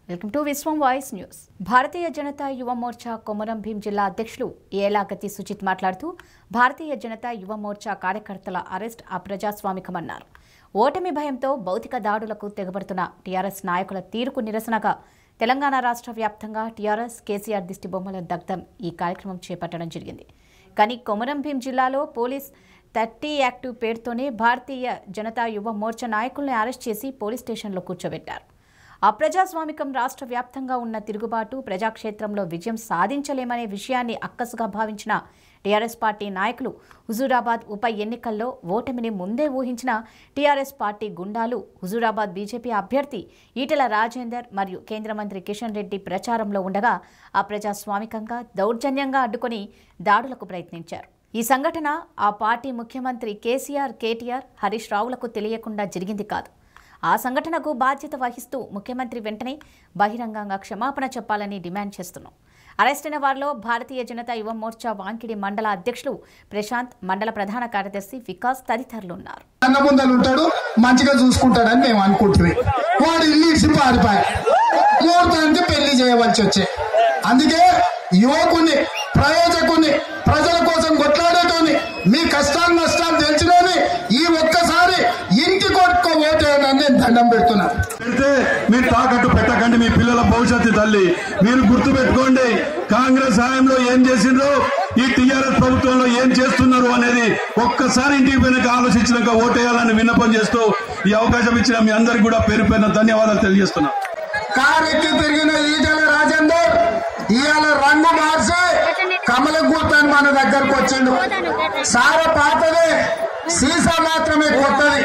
Welcome to Vishwam voice news Bharatiya Janata Yuva Morcha Komaram Bheem జిల్లా అధ్యక్షులు ఏలాగతి సుచిత్ మాట్లాడుతూ భారతీయ జనతా యువ మోర్చా కార్యకర్తల అరెస్ట్ అప్రజాస్వామికమన్నారు ఓటమి భయంతో భౌతిక దాడులకు తెగబడుతున్న టీఆర్ఎస్ నాయకుల తీరుకు నిరసనగా తెలంగాణ రాష్ట్ర వ్యాప్తంగా టీఆర్ఎస్ కేసీఆర్ దిష్టి బొమ్మల దగ్ధం ఈ కార్యక్రమం చేపట్టడం జరిగింది కానీ కొమరం భీం జిల్లాలో పోలీస్ థర్టీ యాక్టివ్ పేరుతోనే భారతీయ జనతా యువ మోర్చా నాయకుల్ని అరెస్ట్ చేసి పోలీస్ స్టేషన్లో కూర్చోబెట్టారు అప్రజాస్వామికం రాష్ట్ర వ్యాప్తంగా ఉన్న తిరుగుబాటు ప్రజాక్షేత్రంలో విజయం సాధించలేమనే విషయాన్ని అక్కసుగా భావించిన టీఆర్ఎస్ పార్టీ నాయకులు హుజూరాబాద్ ఉప ఎన్నికల్లో ఓటమిని ముందే ఊహించిన టీఆర్ఎస్ పార్టీ గుండాలు హుజూరాబాద్ బీజేపీ అభ్యర్థి ఈటెల రాజేందర్ మరియు కేంద్ర మంత్రి కిషన్ రెడ్డి ప్రచారంలో ఉండగా అప్రజాస్వామికంగా దౌర్జన్యంగా అడ్డుకొని దాడులకు ప్రయత్నించారు ఈ సంఘటన ఆ పార్టీ ముఖ్యమంత్రి కేసీఆర్ కేటీఆర్ హరీష్ రావులకు తెలియకుండా జరిగింది కాదు ఆ సంఘటనకు బాధ్యత వహిస్తూ ముఖ్యమంత్రి వెంటనే బహిరంగంగా క్షమాపణ చెప్పాలని డిమాండ్ చేస్తున్నాం అరెస్ట్ అయిన వారిలో భారతీయ జనతా యువ మోర్చా వాంకిడి మండల అధ్యక్షులు ప్రశాంత్ మండల ప్రధాన కార్యదర్శి వికాస్ తదితరులు ఉన్నారు అన్న ముందలు ఉంటాడు మంచిగా చూసుకుంటాడని మేము అనుకుంటుంది వాడు ఇల్లు ఇడిసి పారిపోయి ముహూర్తానికి పెళ్లి చేయవలసి వచ్చే అందుకే యువకుని ప్రయోజకుని ప్రజల కోసం కొట్లాడేటోని మీ కష్టాలు నష్టాలు తెలిసినోని ఈ ఒక్కసారి ఇంటి కొట్టుకో ఓటేయని నేను దండం పెడుతున్నా పెడితే మీరు తాకట్టు పెట్టకండి మీ పిల్లల భవిష్యత్తు తల్లి మీరు గుర్తు పెట్టుకోండి కాంగ్రెస్ హయాంలో ఏం చేసిండ్రు ఈ టీఆర్ఎస్ ప్రభుత్వంలో ఏం చేస్తున్నారు అనేది ఒక్కసారి ఇంటికి పోయినాక ఆలోచించినాక ఓటేయాలని విన్నపం చేస్తూ ఈ అవకాశం ఇచ్చిన మీ అందరికి కూడా పేరు పేరున ధన్యవాదాలు తెలియజేస్తున్నా కారు ఎక్కి తిరిగిన ఈటల రాజేందర్ ఇవాళ రంగు మార్చి కమల గుర్తని మన దగ్గరకు వచ్చిండు సార పాతదే సీసా మాత్రమే కొత్తది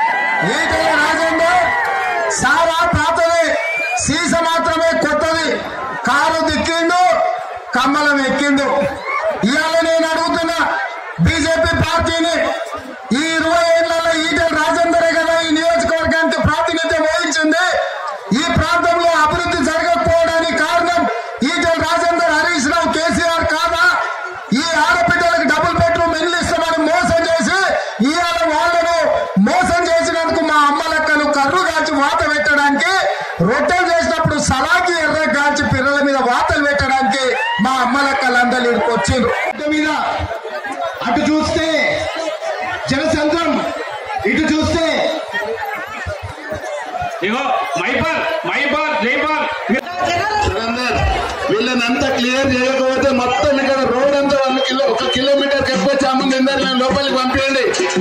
ఈటల రాజేందర్ సారా పాతదే సీస మాత్రమే కొత్తది కారు దిక్కిండు కమ్మలం ఎక్కిండు ఇవాళ నేను అడుగుతున్నా బీజేపీ పార్టీని ఈ ఇరవై ఏళ్లలో ఈటల రాజేందరే కదా ఈ నియోజకవర్గానికి ప్రాతినిధ్యం వహించింది ఈ ప్రాంతంలో అభివృద్ధి జరగకపోవడానికి కారణం ఈటల రాజేందర్ హరీష్ రావు కేసీఆర్ కాదా ఈ ఆడబిడ్డలకు డబుల్ బెడ్రూమ్ ఇల్లు ఇస్తామని మోసం చేసి ఇవాళ వాళ్ళను మోసం చేసినందుకు మా అమ్మలక్కలు కర్రు కాల్చి వాత పెట్టడానికి రొట్టెలు చేసినప్పుడు సలాకి ఎర్ర కాల్చి పిల్లల మీద వాతలు పెట్టడానికి మా అమ్మలక్కలు అందరు ఇక్కడికి వచ్చిండ్రు అటు మీద అటు చూస్తే జనసంద్రం ఇటు చూస్తే ఇగో మైపాల్ మైపాల్ జైపాల్ సురేందర్ వీళ్ళనంతా క్లియర్ చేయకపోతే మొత్తం ఇక్కడ రోడ్ అంతా వన్ కిలో ఒక కిలోమీటర్ ఎక్కువ చాముంది నేను లోపలికి పంపించండి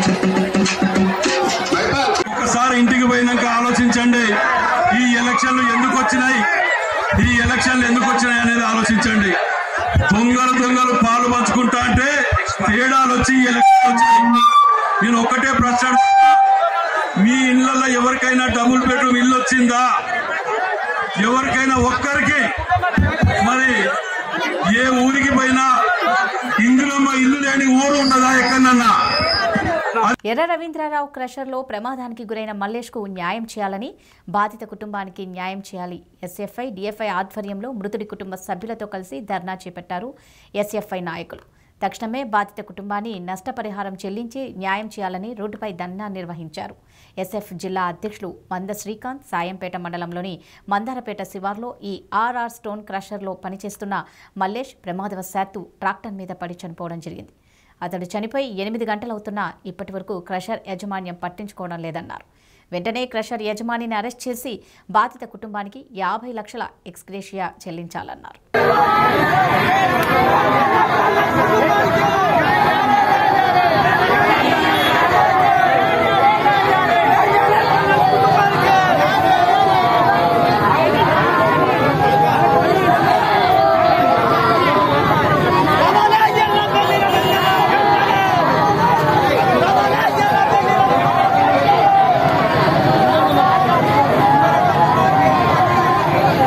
మైపాల్ ఒక్కసారి ఇంటికి పోయినాక ఆలోచించండి ఈ ఎలక్షన్లు ఎందుకు వచ్చినాయి ఈ ఎలక్షన్లు ఎందుకు వచ్చినాయి అనేది ఆలోచించండి దొంగలు దొంగలు పాలు పంచుకుంటా అంటే తేడాలు వచ్చి ఈ ఎలక్షన్ వచ్చినాయి నేను ఒక్కటే ప్రశ్న అడుగుతున్నా. మీ ఇళ్లలో ఎవరికైనా డబుల్ బెడ్రూమ్ ఇల్లు వచ్చిందా ఎవరికైనా ఒక్కరికి మరి ఏ ఊరికి పోయినా ఇందులో మా ఇల్లు లేని ఊరు ఉన్నదా ఎక్కడన్నా ఎర్ర రవీంద్రరావు క్రషర్లో ప్రమాదానికి గురైన మల్లేష్కు న్యాయం చేయాలని బాధిత కుటుంబానికి న్యాయం చేయాలి ఎస్ఎఫ్ఐ డిఎఫ్ఐ ఆధ్వర్యంలో మృతుడి కుటుంబ సభ్యులతో కలిసి ధర్నా చేపట్టారు ఎస్ఎఫ్ఐ నాయకులు తక్షణమే బాధిత కుటుంబాన్ని నష్టపరిహారం చెల్లించి న్యాయం చేయాలని రోడ్డుపై ధర్నా నిర్వహించారు ఎస్ఎఫ్ జిల్లా అధ్యక్షులు మంద శ్రీకాంత్ సాయంపేట మండలంలోని మందారపేట శివార్లో ఈ ఆర్ఆర్ స్టోన్ క్రషర్లో పనిచేస్తున్న మల్లేష్ ప్రమాదవశాత్తు ట్రాక్టర్ మీద పడి చనిపోవడం జరిగింది అతడు చనిపోయి ఎనిమిది గంటలవుతున్నా ఇప్పటి వరకు క్రషర్ యాజమాన్యం పట్టించుకోవడం లేదన్నారు వెంటనే క్రషర్ యజమానిని అరెస్ట్ చేసి బాధిత కుటుంబానికి యాభై లక్షల ఎక్స్గ్రేషియా చెల్లించాలన్నారు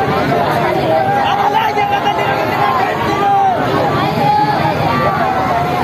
Vamos lá,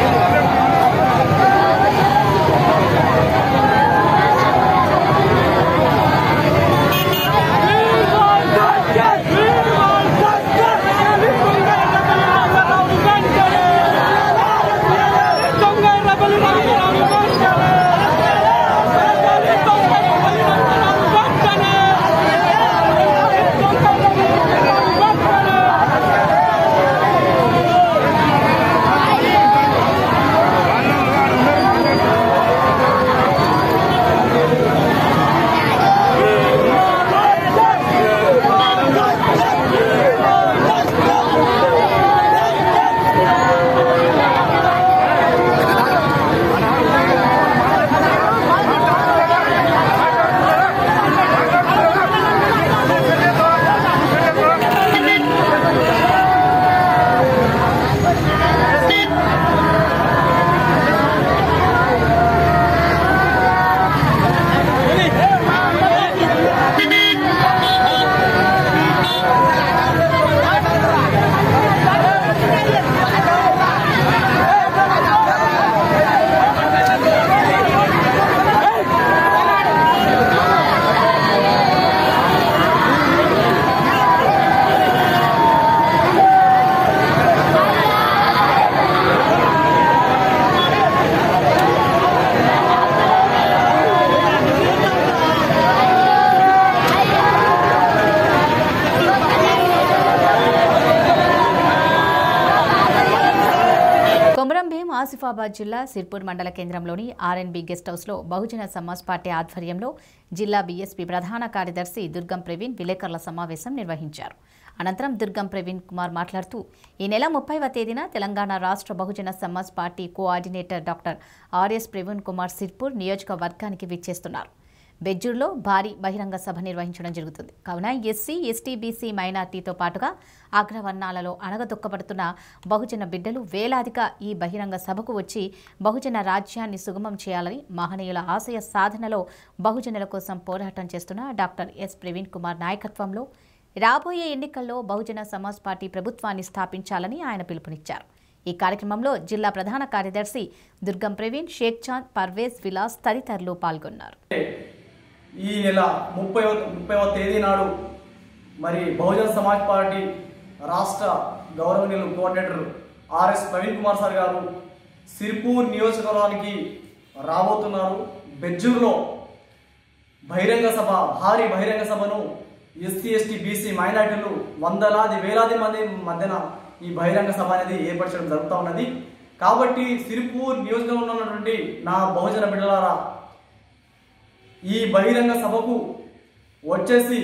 ఆసిఫాబాద్ జిల్లా సిర్పూర్ మండల కేంద్రంలోని ఆర్ఎన్బి గెస్ట్ హౌస్లో బహుజన సమాజ్ పార్టీ ఆధ్వర్యంలో జిల్లా బీఎస్పీ ప్రధాన కార్యదర్శి దుర్గం ప్రవీణ్ విలేకరుల సమావేశం నిర్వహించారు అనంతరం దుర్గం ప్రవీణ్ కుమార్ మాట్లాడుతూ ఈ నెల ముప్పైవ తేదీన తెలంగాణ రాష్ట్ర Bahujan Samaj party coordinator doctor R S Praveen Kumar Sirpur నియోజకవర్గానికి విచ్చేస్తున్నారు బెజ్జూర్లో భారీ బహిరంగ సభ నిర్వహించడం జరుగుతుంది కావున ఎస్సీ ఎస్టీ బీసీ మైనార్టీతో పాటుగా అగ్రవర్ణాలలో అణగదొక్కబడుతున్న బహుజన బిడ్డలు వేలాదిగా ఈ బహిరంగ సభకు వచ్చి బహుజన రాజ్యాన్ని సుగమం చేయాలని మహనీయుల ఆశయ సాధనలో బహుజనుల కోసం పోరాటం చేస్తున్న డాక్టర్ ఎస్ ప్రవీణ్ కుమార్ నాయకత్వంలో రాబోయే ఎన్నికల్లో బహుజన సమాజ్ పార్టీ ప్రభుత్వాన్ని స్థాపించాలని ఆయన పిలుపునిచ్చారు ఈ కార్యక్రమంలో జిల్లా ప్రధాన కార్యదర్శి దుర్గం ప్రవీణ్ షేక్ చాంద్ పర్వేజ్ విలాస్ తదితరులు పాల్గొన్నారు ఈ నెల ముప్పై ముప్పైవ తేదీ నాడు మరి బహుజన సమాజ్ పార్టీ రాష్ట్ర గౌరవనీయులు coordinator R S Praveen Kumar sir garu Sirpur నియోజకవర్గానికి రాబోతున్నారు బెజ్జూర్లో బహిరంగ సభ భారీ బహిరంగ సభను ఎస్సీ ఎస్టీ బీసీ మైనార్టీలు వందలాది వేలాది మంది మధ్యన ఈ బహిరంగ సభ అనేది ఏర్పరచడం జరుగుతూ ఉన్నది కాబట్టి సిరిపూర్ నియోజకవర్గంలో ఉన్నటువంటి నా బహుజన బిడ్డలారా ఈ బహిరంగ సభకు వచ్చేసి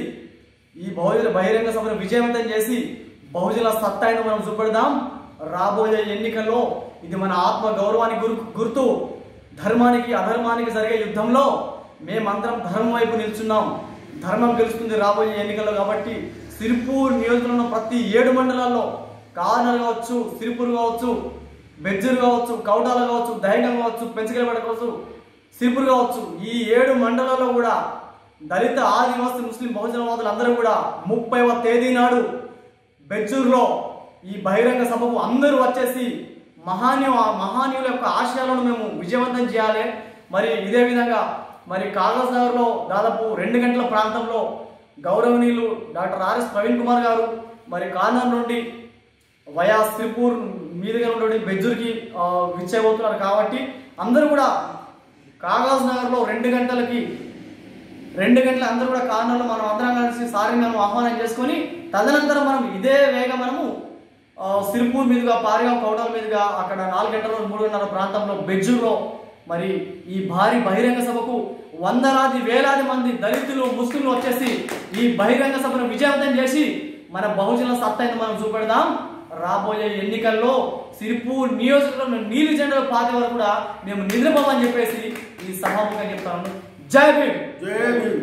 ఈ బహుజన బహిరంగ సభను విజయవంతం చేసి బహుజన సత్తాయిని మనం చూపెడదాం రాబోయే ఎన్నికల్లో ఇది మన ఆత్మ గౌరవానికి గురు గుర్తు ధర్మానికి అధర్మానికి జరిగే యుద్ధంలో మేమందరం ధర్మం వైపు నిల్చున్నాం ధర్మం గెలుస్తుంది రాబోయే ఎన్నికల్లో కాబట్టి సిరిపూర్ నియోజకవర్గంలో ప్రతి ఏడు మండలాల్లో కార్నర్ కావచ్చు సిరిపూర్ కావచ్చు బెజ్జూరు కావచ్చు కౌటాల కావచ్చు దహంగం కావచ్చు పెంచగలబడ కావచ్చు సిరిపూర్ కావచ్చు ఈ ఏడు మండలాల్లో కూడా దళిత ఆదివాసీ ముస్లిం బహుజనవాదులు అందరూ కూడా ముప్పైవ తేదీ నాడు బెజ్జూరులో ఈ బహిరంగ సభకు అందరూ వచ్చేసి మహాన్యు మహానీయుల యొక్క ఆశయాలను మేము విజయవంతం చేయాలి మరి ఇదే విధంగా మరి కాగజ్ నగర్లో దాదాపు రెండు గంటల ప్రాంతంలో గౌరవనీయులు డాక్టర్ ఆర్ఎస్ ప్రవీణ్ కుమార్ గారు మరి కార్నర్ నుండి వయా శ్రీపూర్ మీదుగా నుండి బెజ్జూర్కి ఆ, విచ్చేయబోతున్నారు కాబట్టి అందరూ కూడా కాగజ్ నగర్లో రెండు గంటలకి రెండు గంటల అందరూ కూడా కార్నర్లో మనం అందరం కలిసి సారిని మనం ఆహ్వానం చేసుకొని తదనంతరం మనం ఇదే వేగ మనము ఆ, సిరిపూర్ మీదుగా పారిగాం కౌటాల మీదుగా అక్కడ నాలుగు గంటల మూడున్నర ప్రాంతంలో బెజ్జూర్లో మరి ఈ భారీ బహిరంగ సభకు వందలాది వేలాది మంది దళితులు ముస్లింలు వచ్చేసి ఈ బహిరంగ సభను విజయవంతం చేసి మన బహుజన సత్తాన్ని మనం చూపెడదాం రాబోయే ఎన్నికల్లో సిరిపూర్ నియోజకవర్గంలో నీలి జెండాలు పాతే వరకు కూడా మేము నిద్రపోమని చెప్పేసి ఈ సభాముఖంగా చెప్తాను జై భీమ్ జై భీమ్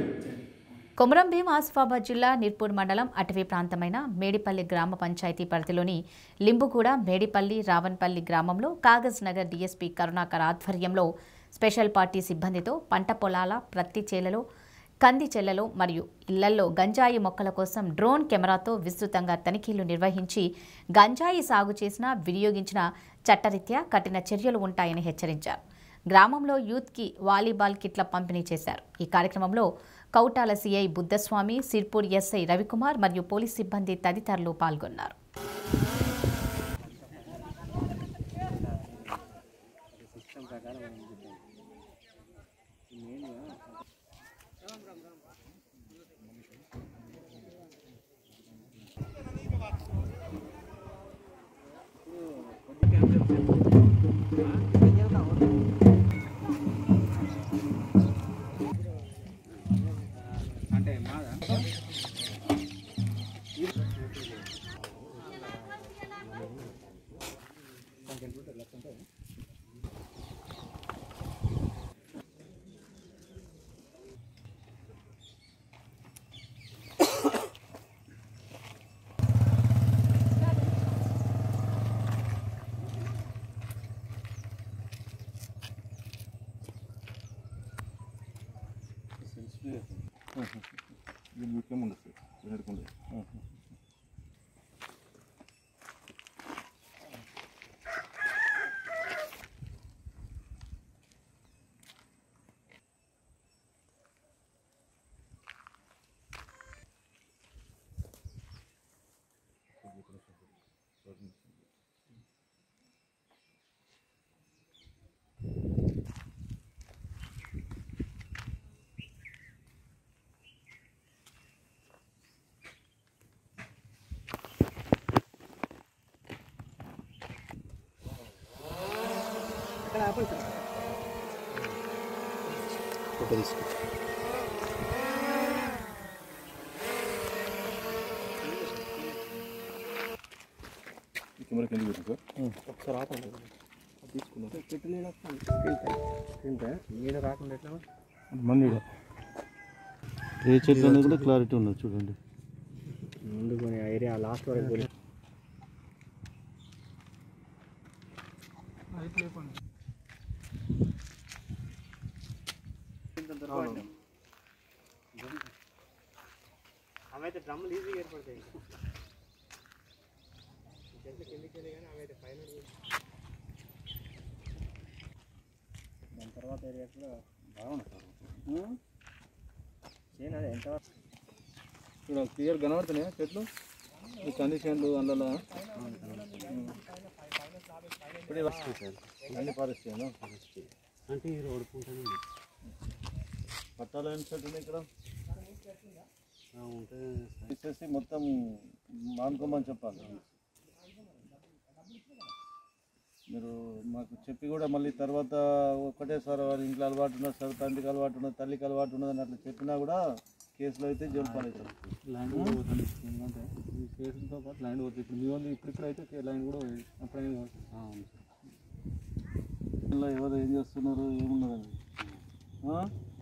కొమరం భీం ఆసిఫాబాద్ జిల్లా నిర్పూర్ మండలం అటవీ ప్రాంతమైన మేడిపల్లి గ్రామ పంచాయతీ పరిధిలోని లింబుగూడ మేడిపల్లి రావన్పల్లి గ్రామంలో కాగజ్ నగర్ డీఎస్పీ కరుణాకర్ ఆధ్వర్యంలో స్పెషల్ పార్టీ సిబ్బందితో పంట పొలాల ప్రత్తి చేలలో కంది చెల్లలో మరియు ఇళ్లల్లో గంజాయి మొక్కల కోసం డ్రోన్ కెమెరాతో విస్తృతంగా తనిఖీలు నిర్వహించి గంజాయి సాగు చేసిన వినియోగించిన చట్టరీత్యా కఠిన చర్యలు ఉంటాయని హెచ్చరించారు గ్రామంలో యూత్కి వాలీబాల్ కిట్ల పంపిణీ చేశారు ఈ కార్యక్రమంలో కౌటాల సిఐ బుద్ధస్వామి సిర్పూర్ ఎస్ఐ రవికుమార్ మరియు పోలీస్ సిబ్బంది తదితరులు పాల్గొన్నారు మంది ఏ చెట్లు అనేది కూడా క్లారిటీ ఉన్నది చూడండి ముందు కొన్ని ఏరియా లాస్ట్ వరకు పోయి అవైతే డ్రమ్ములు ఈజీగా ఏర్పడతాయి చెట్లు కిందికి వెళ్ళి కానీ అవైతే పైన దాని తర్వాత ఏరియా కూడా బాగుంటుంది చేయను అదే ఎంత ఇక్కడ క్లియర్ కనబడుతున్నాయా చెట్లు ఈ కండిషన్లు అందులో ఇప్పుడే వస్తాయి సార్ అన్ని పరిస్థితులు అంటే ఈ రోడ్డు punta పట్టాలు ఎన్ని చెట్లు ఉన్నాయి ఇక్కడ ఉంటుంది తీసేసి మొత్తం మానుకోమని చెప్పాలి మీరు మాకు చెప్పి కూడా మళ్ళీ తర్వాత ఒకటే సార్ వారి ఇంట్లో అలవాటు ఉన్నది సార్ తండ్రికి అలవాటు ఉన్నది తల్లికి అలవాటు ఉన్నది అని అట్లా చెప్పినా కూడా కేసులో అయితే జంపాలి సార్ ల్యాండ్ కూడా పోతుంది ఎందుకంటే ఈ కేసులతో పాటు ల్యాండ్ పోతుంది ఇప్పుడు మీ వాళ్ళు ఇప్పుడు ఇప్పుడు అయితే ల్యాండ్ కూడా పోయింది అప్పుడైనా పోతుంది. ఇలా ఎవరు ఏం చేస్తున్నారు ఏమున్నదండి ఆ?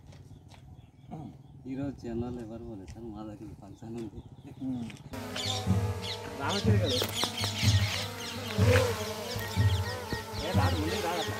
ఈరోజు జనాలు ఎవరు పోలేదు సార్ మా దగ్గర ఫంక్షన్ ఉంది ఉమ్. రామచంద్ర కదా ఏ రాదు ముందు రాదు అట్లా.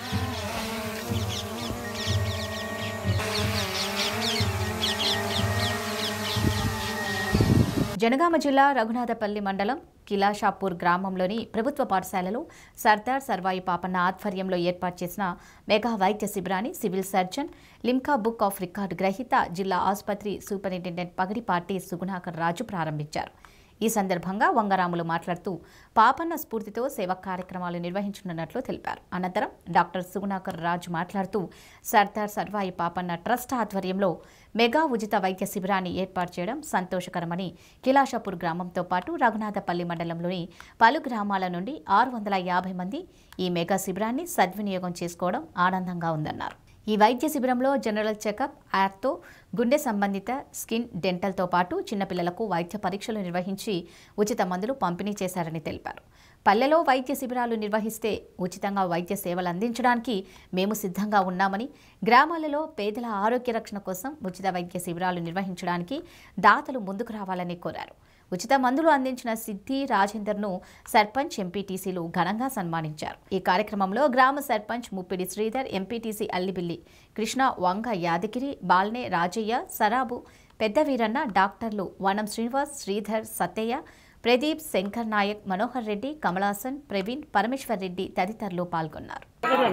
జనగామ జిల్లా రఘునాథపల్లి మండలం కిలాషాపూర్ గ్రామంలోని ప్రభుత్వ పాఠశాలలో సర్దార్ సర్వాయి పాపన్న ఆధ్వర్యంలో ఏర్పాటు చేసిన మెగా వైద్య శిబిరాన్ని civil surgeon Limca book of record గ్రహీత జిల్లా ఆసుపత్రి సూపరింటెండెంట్ పగడిపాటి సుగుణాకర్ రాజు ప్రారంభించారు ఈ సందర్భంగా వంగరాములు మాట్లాడుతూ పాపన్న స్ఫూర్తితో సేవా కార్యక్రమాలు నిర్వహించనున్నట్లు తెలిపారు అనంతరం డాక్టర్ సుగుణాకర్ రాజు మాట్లాడుతూ సర్దార్ సర్వాయి పాపన్న ట్రస్ట్ ఆధ్వర్యంలో మెగా ఉచిత వైద్య శిబిరాన్ని ఏర్పాటు చేయడం సంతోషకరమని కిలాషాపూర్ గ్రామంతో పాటు రఘునాథపల్లి మండలంలోని పలు గ్రామాల నుండి ఆరు వందల యాభై మంది ఈ మెగా శిబిరాన్ని సద్వినియోగం చేసుకోవడం ఆనందంగా ఉందన్నారు ఈ వైద్య శిబిరంలో జనరల్ చెకప్ యార్తో గుండె సంబంధిత స్కిన్ డెంటల్తో పాటు చిన్నపిల్లలకు వైద్య పరీక్షలు నిర్వహించి ఉచిత మందులు పంపిణీ చేశారని తెలిపారు పల్లెలో వైద్య శిబిరాలు నిర్వహిస్తే ఉచితంగా వైద్య సేవలు అందించడానికి మేము సిద్ధంగా ఉన్నామని గ్రామాలలో పేదల ఆరోగ్య రక్షణ కోసం ఉచిత వైద్య శిబిరాలు నిర్వహించడానికి దాతలు ముందుకు రావాలని కోరారు ఉచిత మందులు అందించిన సిద్ధి రాజేందర్ను సర్పంచ్ ఎంపీటీసీలు ఘనంగా సన్మానించారు ఈ కార్యక్రమంలో గ్రామ సర్పంచ్ ముప్పిడి శ్రీధర్ ఎంపీటీసీ అల్లిబిల్లి కృష్ణ వంగ యాదగిరి బాల్నే రాజయ్య సరాబు పెద్ద వీరన్న డాక్టర్లు వనం శ్రీనివాస్ శ్రీధర్ సత్తయ్య ప్రదీప్ శంకర్ నాయక్ మనోహర్ రెడ్డి కమలాసన్ ప్రవీణ్ పరమేశ్వర్ రెడ్డి తదితరులు పాల్గొన్నారు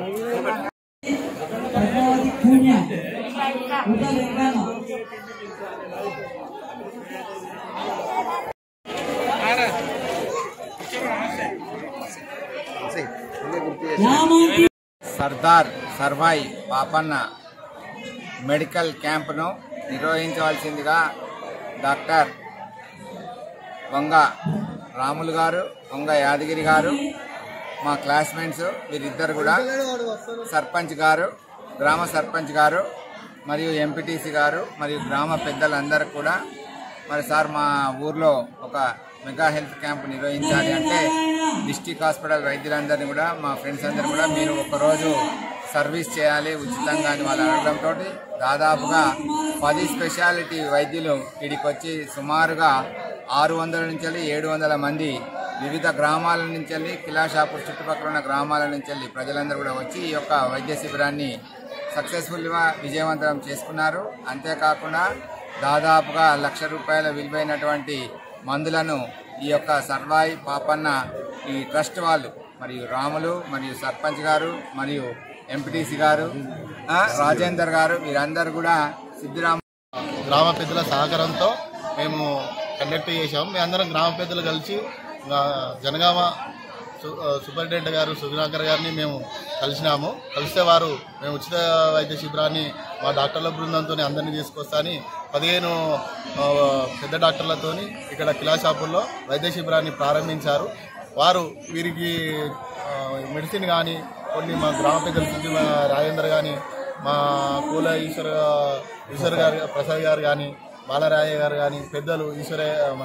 సర్దార్ సర్వాయి పాపన్న మెడికల్ క్యాంపును నిర్వహించవలసిందిగా డాక్టర్ వంగ రాములు గారు వంగ యాదగిరి గారు మా క్లాస్మేట్స్ వీరిద్దరు కూడా సర్పంచ్ గారు గ్రామ సర్పంచ్ గారు మరియు ఎంపీటీసీ గారు మరియు గ్రామ పెద్దలందరూ కూడా మరి సార్ మా ఊర్లో ఒక మెగా హెల్త్ క్యాంప్ నిర్వహించాలి అంటే డిస్టిక్ హాస్పిటల్ వైద్యులందరినీ కూడా మా ఫ్రెండ్స్ అందరూ కూడా మీరు ఒకరోజు సర్వీస్ చేయాలి ఉచితంగా అని వాళ్ళు అడగడంతో దాదాపుగా పది స్పెషాలిటీ వైద్యులు ఇక్కడికి వచ్చి సుమారుగా ఆరు వందల నుంచి వెళ్ళి ఏడు వందల మంది వివిధ గ్రామాల నుంచి వెళ్ళి కిలాషాపూర్ చుట్టుపక్కల ఉన్న గ్రామాల నుంచి వెళ్ళి ప్రజలందరూ కూడా వచ్చి ఈ యొక్క వైద్య శిబిరాన్ని సక్సెస్ఫుల్గా విజయవంతం చేసుకున్నారు అంతేకాకుండా దాదాపుగా లక్ష రూపాయల విలువైనటువంటి మందులను ఈ యొక్క సర్వాయి పాపన్న ఈ ట్రస్ట్ వాళ్ళు మరియు రాములు మరియు సర్పంచ్ గారు మరియు ఎంపీటీసీ గారు ఆ, రాజేందర్ గారు వీరందరూ కూడా సిద్ధిరామ గ్రామ పెద్దల సహకారంతో మేము కండక్ట్ చేశాము మీ అందరం గ్రామ పెద్దలు కలిసి ఆ, జనగామ సు- ఆ, సూపరింటెండెంట్ గారు సుధాకర్ గారిని మేము కలిసినాము కలిస్తే వారు మేము ఉచిత వైద్య శిబిరాన్ని మా డాక్టర్ల బృందంతో అందరినీ తీసుకొస్తా అని పదిహేను ఆ, పెద్ద డాక్టర్లతోని ఇక్కడ కిలాషాపూర్లో వైద్య శిబిరాన్ని ప్రారంభించారు వారు వీరికి ఆ, మెడిసిన్ కానీ కొన్ని మా గ్రామ పెద్దలు సిద్ధి రాజేందర్ కానీ మా కూల ఈశ్వర ఈశ్వర్ గారు ప్రసాద్ గారు కానీ బాలరాయ గారు కానీ పెద్దలు ఈశ్వర మన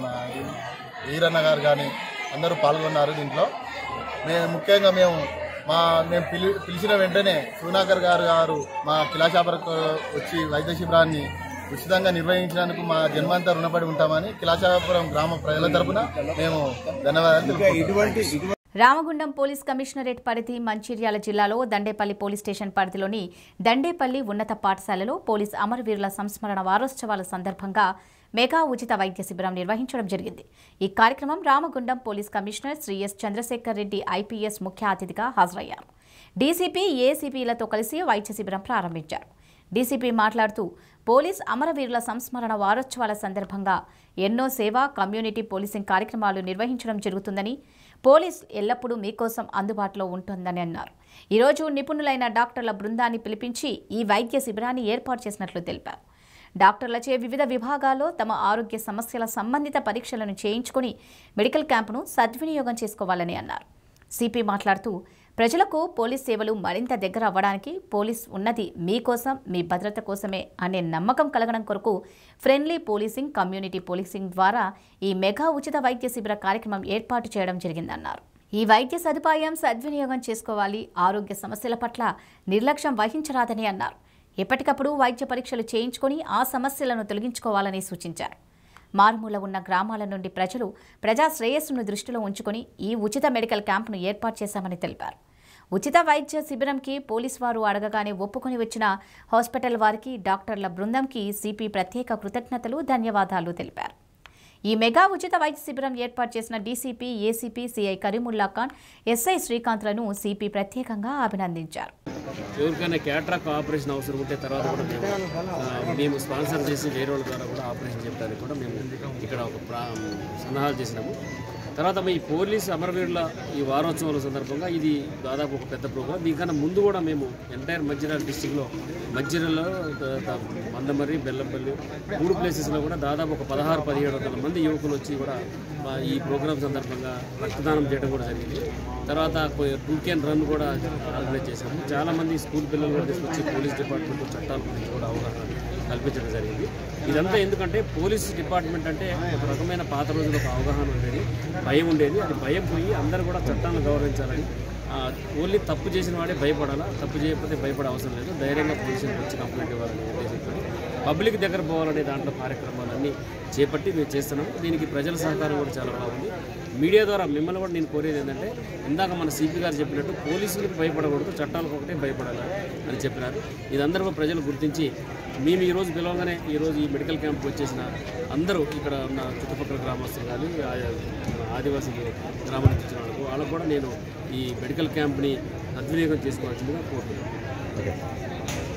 ఈరన్న గారు కానీ అందరూ పాల్గొన్నారు దీంట్లో మేము ముఖ్యంగా మేము మా మేము పిలి పిలిచిన వెంటనే సునాకర్ గారు గారు మా కిలాచాపరకు వచ్చి వైద్య శిబిరాన్ని ఉచితంగా నిర్వహించినందుకు మా జన్మంతా రుణపడి ఉంటామని కిలాచాపురం గ్రామ ప్రజల తరపున మేము ధన్యవాదాలు తెలుపుకుంటున్నాం. రామగుండం పోలీస్ కమిషనరేట్ పరిధి మంచిర్యాల జిల్లాలో దండేపల్లి పోలీస్ స్టేషన్ పరిధిలోని దండేపల్లి ఉన్నత పాఠశాలలో పోలీస్ అమరవీరుల సంస్మరణ వారోత్సవాల సందర్భంగా మెగా ఉచిత వైద్య శిబిరం నిర్వహించడం జరిగింది ఈ కార్యక్రమం Ramagundam police commissioner Shri S Chandrashekar Reddy IPS ముఖ్య అతిథిగా హాజరయ్యారు డీసీపీ ఏసీపీలతో కలిసి వైద్య శిబిరం ప్రారంభించారు డీసీపీ మాట్లాడుతూ పోలీస్ అమరవీరుల సంస్మరణ వారోత్సవాల సందర్భంగా ఎన్నో సేవా కమ్యూనిటీ పోలీసింగ్ కార్యక్రమాలు నిర్వహించడం జరుగుతుందని పోలీస్ ఎల్లప్పుడూ మీకోసం అందుబాటులో ఉంటుందని అన్నారు ఈరోజు నిపుణులైన డాక్టర్ల బృందాన్ని పిలిపించి ఈ వైద్య శిబిరాన్ని ఏర్పాటు చేసినట్లు తెలిపారు డాక్టర్లచే వివిధ విభాగాల్లో తమ ఆరోగ్య సమస్యల సంబంధిత పరీక్షలను చేయించుకుని మెడికల్ క్యాంపును సద్వినియోగం చేసుకోవాలని అన్నారు సిపి మాట్లాడుతూ ప్రజలకు పోలీస్ సేవలు మరింత దగ్గర అవ్వడానికి పోలీస్ ఉన్నది మీకోసం మీ భద్రత కోసమే అనే నమ్మకం కలగడం కొరకు ఫ్రెండ్లీ పోలీసింగ్ కమ్యూనిటీ పోలీసింగ్ ద్వారా ఈ మెగా ఉచిత వైద్య శిబిర కార్యక్రమం ఏర్పాటు చేయడం జరిగిందన్నారు ఈ వైద్య సదుపాయం సద్వినియోగం చేసుకోవాలి ఆరోగ్య సమస్యల పట్ల నిర్లక్ష్యం వహించరాదని అన్నారు ఎప్పటికప్పుడు వైద్య పరీక్షలు చేయించుకొని ఆ సమస్యలను తొలగించుకోవాలని సూచించారు మారుమూల ఉన్న గ్రామాల నుండి ప్రజలు ప్రజా శ్రేయస్సును దృష్టిలో ఉంచుకొని ఈ ఉచిత మెడికల్ క్యాంపును ఏర్పాటు చేశామని తెలిపారు ఉచిత వైద్య శిబిరంకి పోలీసు వారు అడగగానే ఒప్పుకొని వచ్చిన హాస్పిటల్ వారికి డాక్టర్ల బృందంకి సిపి ప్రత్యేక కృతజ్ఞతలు ధన్యవాదాలు తెలిపారు ఈ మెగా ఉచిత వైద్య శిబిరం ఏర్పాటు చేసిన DCP ACP CI Karimulla Khan SI శ్రీకాంత్లను సిపి ప్రత్యేకంగా అభినందించారు ఎవరికైనా క్యాట్రాక్ ఆపరేషన్ అవసరం ఉంటే తర్వాత కూడా మేము ఆ, మేము స్పాన్సర్ చేసి వేరే వాళ్ళ ద్వారా కూడా ఆపరేషన్ చేయడానికి కూడా మేము ఇక్కడ ఒక ప్రా సన్నాహాలు చేసినాము తర్వాత ఈ పోలీస్ అమరవీరుల ఈ వారోత్సవాల సందర్భంగా ఇది దాదాపు ఒక పెద్ద ప్రోగ్రాం దీనికన్నా ముందు కూడా మేము ఎంటైర్ మంచిర్యాల డిస్టిక్లో మంచిర్యాలలో ద- ద- మందమర్రి బెల్లంపల్లి మూడు ప్లేసెస్లో కూడా దాదాపు ఒక పదహారు పదిహేడు వందల మంది యువకులు వచ్చి కూడా మా ఈ ప్రోగ్రాం సందర్భంగా రక్తదానం చేయడం కూడా జరిగింది తర్వాత టూ కెన్ రన్ కూడా ఆర్గనైజ్ చేశాము చాలామంది స్కూల్ పిల్లలు కూడా తీసుకొచ్చి పోలీస్ డిపార్ట్మెంట్ చట్టాల గురించి కూడా అవగాహన కల్పించడం జరిగింది ఇదంతా ఎందుకంటే పోలీస్ డిపార్ట్మెంట్ అంటే ఒక రకమైన పాత రోజుల్లో ఒక అవగాహన ఉండేది భయం ఉండేది అది భయం పోయి అందరూ కూడా చట్టాలను గౌరవించాలని ఆ, ఓన్లీ తప్పు చేసిన వాడే భయపడాలా తప్పు చేయకపోతే భయపడే అవసరం లేదు ధైర్యంగా పోలీసులకు వచ్చి కంప్లైంట్ ఇవ్వాలని ఉద్దేశంతో పబ్లిక్ దగ్గర పోవాలనే దాంట్లో కార్యక్రమాలన్నీ చేపట్టి మేము చేస్తున్నాము దీనికి ప్రజల సహకారం కూడా చాలా బాగుంది మీడియా ద్వారా మిమ్మల్ని కూడా నేను కోరేది ఏంటంటే ఇందాక మన సిపి గారు చెప్పినట్టు పోలీసులకు భయపడకూడదు చట్టాలకు ఒకటే భయపడాలి అని చెప్పినారు ఇదందరూ కూడా ప్రజలు గుర్తించి మేము ఈరోజు పిలవగానే ఈరోజు ఈ మెడికల్ క్యాంప్కి వచ్చేసిన అందరూ ఇక్కడ ఉన్న చుట్టుపక్కల గ్రామస్తులు కానీ ఆ- ఆదివాసీ గ్రామం నుంచి వచ్చిన వాళ్ళకు వాళ్ళకు కూడా నేను ఈ మెడికల్ క్యాంప్ని సద్వినియోగం చేసుకోవాల్సిందిగా కోరుతున్నాను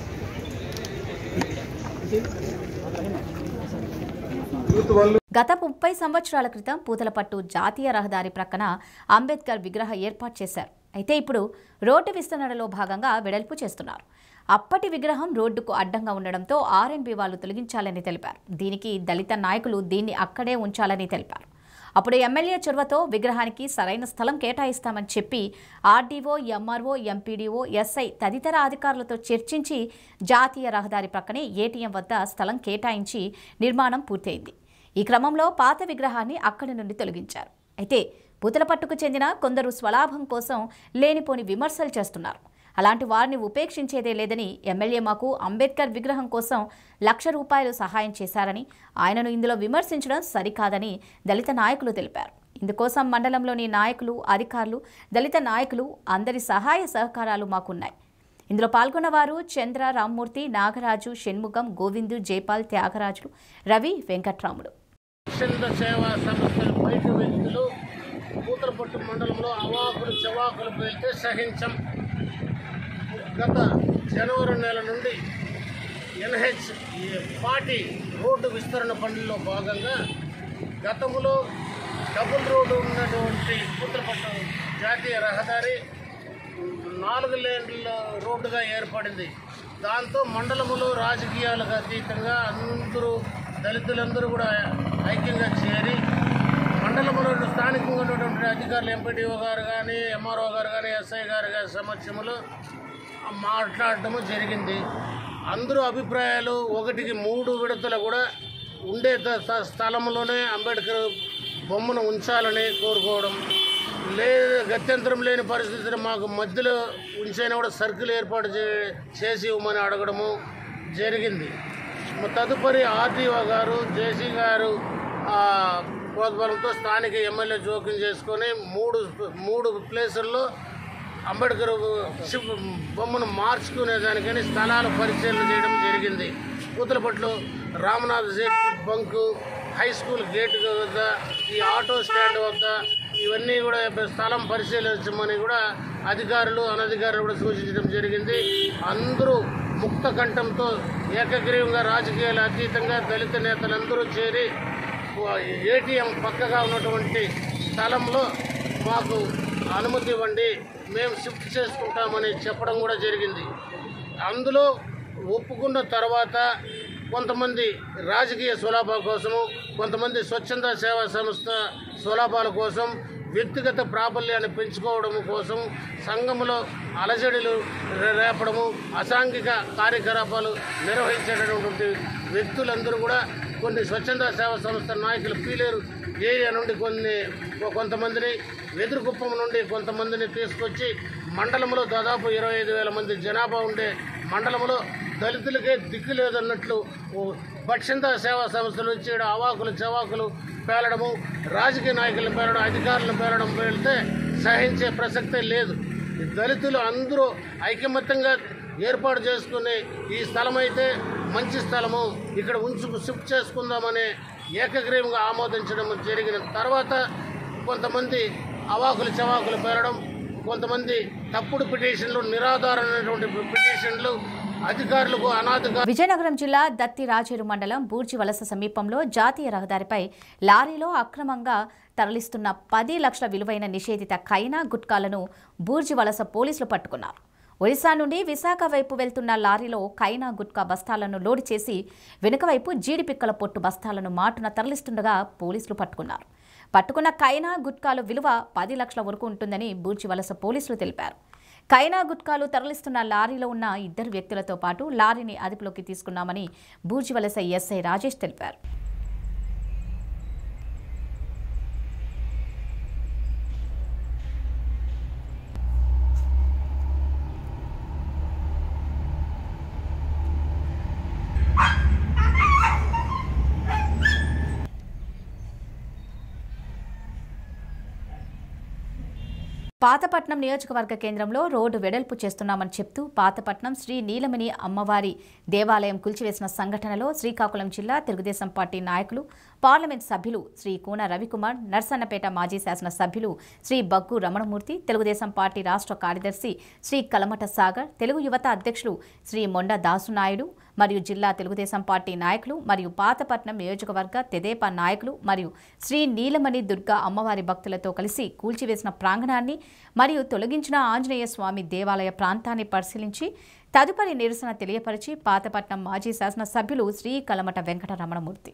గత ముప్పై సంవత్సరాల క్రితం పూతలపట్టు జాతీయ రహదారి ప్రక్కన అంబేద్కర్ విగ్రహ ఏర్పాటు చేశారు అయితే ఇప్పుడు రోడ్డు విస్తరణలో భాగంగా వెడల్పు చేస్తున్నారు అప్పటి విగ్రహం రోడ్డుకు అడ్డంగా ఉండడంతో ఆర్ఎన్బి వాళ్ళు తొలగించాలని తెలిపారు దీనికి దళిత నాయకులు దీన్ని అక్కడే ఉంచాలని తెలిపారు అప్పుడు ఎమ్మెల్యే చొరవతో విగ్రహానికి సరైన స్థలం కేటాయిస్తామని చెప్పి ఆర్డీఓ ఎంఆర్ఓ ఎంపీడీఓ ఎస్ఐ తదితర అధికారులతో చర్చించి జాతీయ రహదారి ప్రక్కనే ఏటీఎం వద్ద స్థలం కేటాయించి నిర్మాణం పూర్తయింది ఈ క్రమంలో పాత విగ్రహాన్ని అక్కడి నుండి తొలగించారు అయితే పూతలపట్టుకు చెందిన కొందరు స్వలాభం కోసం లేనిపోని విమర్శలు చేస్తున్నారు అలాంటి వారిని ఉపేక్షించేదే లేదని ఎమ్మెల్యే మాకు అంబేద్కర్ విగ్రహం కోసం లక్ష రూపాయలు సహాయం చేశారని ఆయనను ఇందులో విమర్శించడం సరికాదని దళిత నాయకులు తెలిపారు ఇందుకోసం మండలంలోని నాయకులు అధికారులు దళిత నాయకులు అందరి సహాయ సహకారాలు మాకున్నాయి ఇందులో పాల్గొన్న వారు చంద్ర రామ్మూర్తి నాగరాజు షణ్ముఖం గోవిందు జైపాల్ త్యాగరాజులు రవి వెంకట్రాములు స్వచ్ఛంద సేవా సంస్థల బయట వ్యక్తులు పూతలపట్టు మండలంలో అవాకులు చవాకులు పేలితే సహించం గత జనవరి నెల నుండి ఎన్హెచ్ పార్టీ రోడ్డు విస్తరణ పనుల్లో భాగంగా గతంలో డబుల్ రోడ్డు ఉన్నటువంటి పూతలపట్టు జాతీయ రహదారి నాలుగు లేన్ల రోడ్డుగా ఏర్పడింది దాంతో మండలములో రాజకీయాలకు అతీతంగా అందరూ దళితులందరూ కూడా ఐక్యంగా చేరి మండల మండలంలో స్థానికంగా ఉన్నటువంటి అధికారులు ఎంపీడీఓ గారు కానీ ఎంఆర్ఓ గారు కానీ ఎస్ఐ గారు గారి సమక్షంలో మాట్లాడటము జరిగింది అందరూ అభిప్రాయాలు ఒకటికి మూడు విడతలు కూడా ఉండే త- త- స్థలంలోనే అంబేద్కర్ బొమ్మను ఉంచాలని కోరుకోవడం లేదు గత్యంతరం లేని పరిస్థితిని మాకు మధ్యలో ఉంచైనా కూడా సర్కిల్ ఏర్పాటు చే చేసి ఇవ్వమని అడగడము జరిగింది తదుపరి ఆర్డీఓ గారు జేసీ గారు ఆ, ప్రోద్బలంతో స్థానిక ఎమ్మెల్యే జోక్యం చేసుకొని మూడు మూడు ప్లేసుల్లో అంబేద్కర్ శివ్ బొమ్మను మార్చుకునే దానికని స్థలాల పరిశీలన చేయడం జరిగింది కూతలపట్లు రామనాథ్ జెట్ బంకు హై స్కూల్ గేట్ వద్ద ఈ ఆటో స్టాండ్ వద్ద ఇవన్నీ కూడా స్థలం పరిశీలించమని కూడా అధికారులు అనధికారులు కూడా సూచించడం జరిగింది అందరూ ముక్త కంఠంతో ఏకగ్రీవంగా రాజకీయాలు అతీతంగా దళిత నేతలందరూ చేరి ఏటీఎం పక్కగా ఉన్నటువంటి స్థలంలో మాకు అనుమతి ఇవ్వండి మేము షిఫ్ట్ చేసుకుంటామని చెప్పడం కూడా జరిగింది అందులో ఒప్పుకున్న తర్వాత కొంతమంది రాజకీయ స్వలాభాల కోసము కొంతమంది స్వచ్ఛంద సేవా సంస్థ స్వలాభాల కోసం వ్యక్తిగత ప్రాబల్యాన్ని పెంచుకోవడం కోసం సంఘంలో అలజడులు రే- రేపడము అసాంఘిక కార్యకలాపాలు నిర్వహించేటటువంటి వ్యక్తులందరూ కూడా కొన్ని స్వచ్ఛంద సేవా సంస్థ నాయకులు పీలేరు ఏరియా నుండి కొన్ని కొంతమందిని వెదురుకుప్పం నుండి కొంతమందిని తీసుకొచ్చి మండలంలో దాదాపు ఇరవై ఐదు వేల మంది జనాభా ఉండే మండలంలో దళితులకే దిక్కు లేదన్నట్లు ఓ స్వచ్ఛంద సేవా సంస్థలు వచ్చి ఈడ అవాకులు చవాకులు పేలడము రాజకీయ నాయకులను పేలడం అధికారులను పేలడం పేలితే సహించే ప్రసక్తే లేదు ఈ దళితులు అందరూ ఐకమత్యంగా ఏర్పాటు చేసుకుని ఈ స్థలం అయితే మంచి స్థలము ఇక్కడ ఉంచుకు షిఫ్ట్ చేసుకుందామని ఏకగ్రీవంగా ఆమోదించడం జరిగిన తర్వాత కొంతమంది అవాకులు చవాకులు పేరడం కొంతమంది తప్పుడు పిటిషన్లు నిరాధారమైనటువంటి పిటిషన్లు అధికారులకు అనాధికారులు విజయనగరం జిల్లా దత్తి రాజేరు మండలం బూర్జి వలస సమీపంలో జాతీయ రహదారిపై లారీలో అక్రమంగా తరలిస్తున్న పది లక్షల విలువైన నిషేధిత కైనా గుట్కాలను బూర్జి వలస పోలీసులు పట్టుకున్నారు ఒడిశా నుండి విశాఖ వైపు వెళ్తున్న లారీలో కైనా గుట్కా బస్తాలను లోడ్ చేసి వెనుక వైపు జీడిపిక్కల పొట్టు బస్తాలను మాటున తరలిస్తుండగా పోలీసులు పట్టుకున్నారు పట్టుకున్న కైనా గుట్కాల విలువ పది లక్షల వరకు ఉంటుందని బూర్జి వలస పోలీసులు తెలిపారు కైనా గుట్కాలు తరలిస్తున్న లారీలో ఉన్న ఇద్దరు వ్యక్తులతో పాటు లారీని అదుపులోకి తీసుకున్నామని బూర్జి వలస ఎస్ఐ రాజేష్ తెలిపారు పాతపట్నం నియోజకవర్గ కేంద్రంలో రోడ్డు వెడల్పు చేస్తున్నామని చెప్తూ పాతపట్నం శ్రీ నీలమణి అమ్మవారి దేవాలయం కూల్చివేసిన సంఘటనలో శ్రీకాకుళం జిల్లా తెలుగుదేశం పార్టీ నాయకులు పార్లమెంట్ సభ్యులు శ్రీ కూన రవికుమార్ నర్సన్నపేట మాజీ శాసన సభ్యులు శ్రీ బగ్గు రమణమూర్తి తెలుగుదేశం పార్టీ రాష్ట్ర కార్యదర్శి శ్రీ కలమట సాగర్ తెలుగు యువత అధ్యక్షులు శ్రీ మొండ దాసునాయుడు మరియు జిల్లా తెలుగుదేశం పార్టీ నాయకులు మరియు పాతపట్నం నియోజకవర్గ తెదేపా నాయకులు మరియు శ్రీ నీలమణి దుర్గా అమ్మవారి భక్తులతో కలిసి కూల్చివేసిన ప్రాంగణాన్ని మరియు తొలగించిన ఆంజనేయ స్వామి దేవాలయ ప్రాంతాన్ని పరిశీలించి తదుపరి నిరసన తెలియపరిచి పాతపట్నం మాజీ శాసన సభ్యులు శ్రీ కలమట వెంకట రమణమూర్తి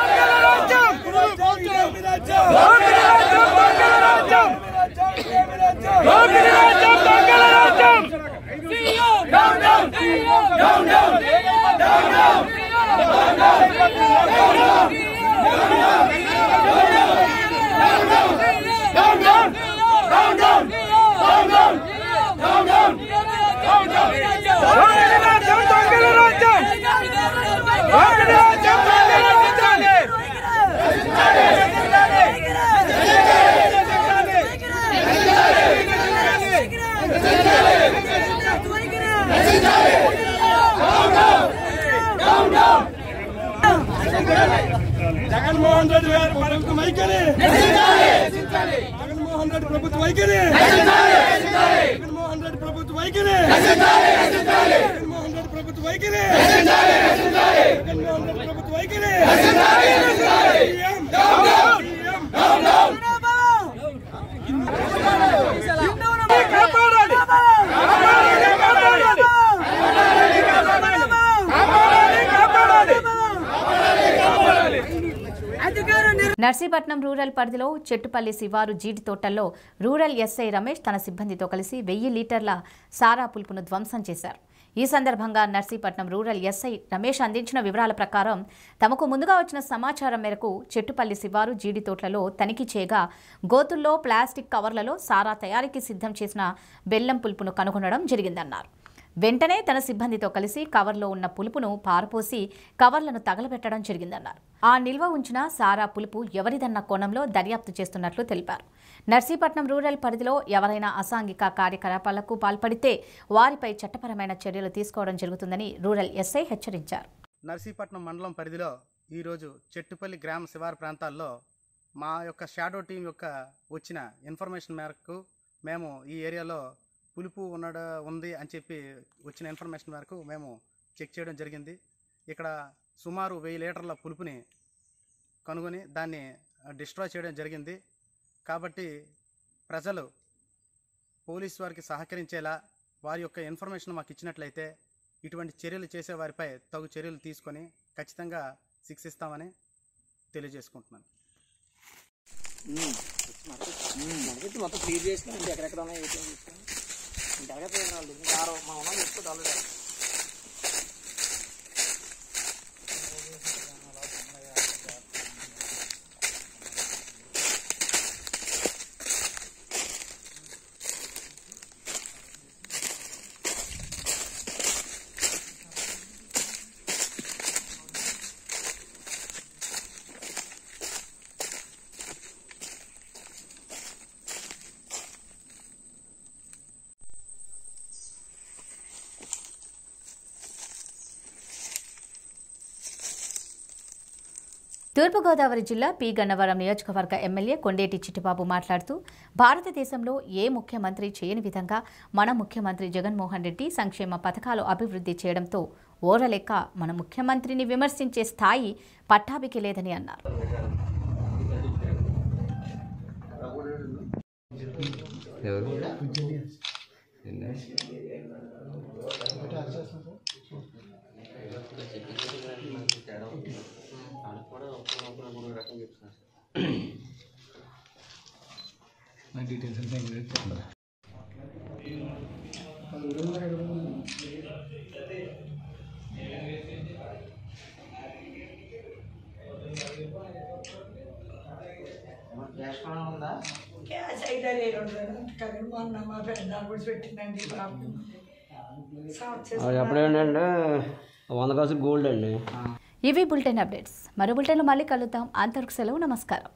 రాజ్యం జగన్మోహన్ రెడ్డి గారి ప్రభుత్వ వైఖరి జగన్మోహన్ రెడ్డి ప్రభుత్వ వైఖరి జగన్మోహన్ రెడ్డి ప్రభుత్వ వైఖరి జగన్మోహన్ రెడ్డి ప్రభుత్వ వైఖరి జగన్మోహన్ రెడ్డి ప్రభుత్వ వైఖరి సీఎం సీఎం కాపాడాలి నర్సీపట్నం రూరల్ పరిధిలో చెట్టుపల్లి శివారు జీడి తోటల్లో రూరల్ ఎస్ఐ రమేష్ తన సిబ్బందితో కలిసి వెయ్యి లీటర్ల సారా పులుపును ధ్వంసం చేశారు ఈ సందర్భంగా నర్సీపట్నం రూరల్ ఎస్ఐ రమేష్ అందించిన వివరాల ప్రకారం తమకు ముందుగా వచ్చిన సమాచారం మేరకు చెట్టుపల్లి శివారు జీడి తోటలలో తనిఖీ చేయగా గోతుల్లో ప్లాస్టిక్ కవర్లలో సారా తయారీకి సిద్ధం చేసిన బెల్లం పులుపును కనుగొనడం జరిగిందన్నారు వెంటనే తన సిబ్బందితో కలిసి కవర్లో ఉన్న పులుపును పారపోసి కవర్లను తగలబెట్టడం జరిగిందన్నారు ఆ నిల్వ ఉంచిన సారా పులుపు ఎవరిదన్న కోణంలో దర్యాప్తు చేస్తున్నట్లు తెలిపారు నర్సీపట్నం రూరల్ పరిధిలో ఎవరైనా అసాంఘిక కార్యకలాపాలకు పాల్పడితే వారిపై చట్టపరమైన చర్యలు తీసుకోవడం జరుగుతుందని రూరల్ ఎస్ఐ హెచ్చరించారు నర్సీపట్నం మండలం పరిధిలో ఈరోజు చెట్టుపల్లి గ్రామ శివారు ప్రాంతాల్లో మా యొక్క షాడో టీం యొక్క వచ్చిన ఇన్ఫర్మేషన్ మేరకు మేము ఈ ఏరియాలో పులుపు ఉన్నడ ఉంది అని చెప్పి వచ్చిన ఇన్ఫర్మేషన్ మేరకు మేము చెక్ చేయడం జరిగింది ఇక్కడ సుమారు వెయ్యి లీటర్ల పులుపుని కనుగొని దాన్ని డిస్ట్రాయ్ చేయడం జరిగింది కాబట్టి ప్రజలు పోలీస్ వారికి సహకరించేలా వారి యొక్క ఇన్ఫర్మేషన్ మాకు ఇచ్చినట్లయితే ఇటువంటి చర్యలు చేసే వారిపై తగు చర్యలు తీసుకొని ఖచ్చితంగా శిక్షిస్తామని తెలియజేసుకుంటున్నాను మొత్తం క్లియర్ చేసుకుని ఇంకా ఎక్కడెక్కడ ఉన్నాయి ఏటీఎం తీసుకొని ఇంకా ఎక్కడ వాళ్ళు ఇంకా ఆరో మా ఉన్నాం చెప్పుకోవాలి ఆల్రెడీ తూర్పుగోదావరి జిల్లా పి గన్నవరం నియోజకవర్గ ఎమ్మెల్యే కొండేటి చిట్టిబాబు మాట్లాడుతూ భారతదేశంలో ఏ ముఖ్యమంత్రి చేయని విధంగా మన ముఖ్యమంత్రి జగన్మోహన్ రెడ్డి సంక్షేమ పథకాలు అభివృద్ధి చేయడంతో ఓరలెక్క మన ముఖ్యమంత్రిని విమర్శించే స్థాయి పట్టాభికి లేదని అన్నారు క్యాష్ అయితే రెండు కానీ మొన్న మా పెద్ద కూడా పెట్టిందండి బాబు అది ఎప్పుడేంటంటే వంద కాసు గోల్డ్ అండి ఇవి బులెటిన్ అప్డేట్స్ మరో బులెటిన్లో మళ్ళీ కలుద్దాం అంతవరకు సెలవు నమస్కారం